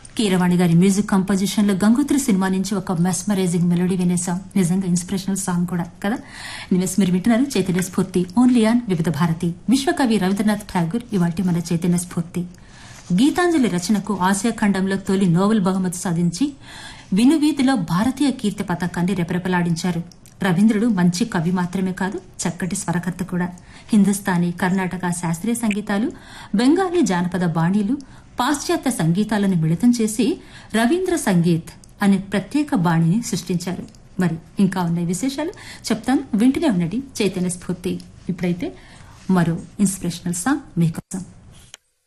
కీరవాణి గారి music composition లో Gangotri cinema నుంచి ఒక మెస్మరైజింగ్ మెలోడీ వినేసాం నిజంగా ఇన్స్పిరేషనల్ సాంగ్ కూడా కదా నివేస్ మీరు వింటున్నారు చైతన్య స్ఫూర్తి ఓన్లీ ఆన్ వివిధ భారతి విశ్వకవి రవీంద్రనాథ్ ఠాగూర్ ఇవాటి మన చైతన్య స్ఫూర్తి గీతాంజలి రచనకు ఆసియా ఖండంలో తొలి నోబెల్ బహుమతి సాధించి వినువీధిలో భారతీయ కీర్తి పతాకాన్ని రెపరెపలాడించారు రవీంద్రుడు మంచి కవి మాత్రమే కాదు చక్కటి స్వరకర్త కూడా హిందుస్థానీ కర్ణాటక శాస్త్రీయ సంగీతాలు బెంగాలీ జానపద బాణీలు పాశ్చాత్య సంగీతాలను మిళితం చేసి రవీంద్ర సంగీత్ అనే ప్రత్యేక బాణిని సృష్టించారు మరి ఇంకా ఉన్న విశేషాలు చెప్తాను వింటూనే ఉండండి చైతన్య స్ఫూర్తి ఇప్పుడైతే మరో ఇన్స్పిరేషనల్ సాంగ్ మీకోసం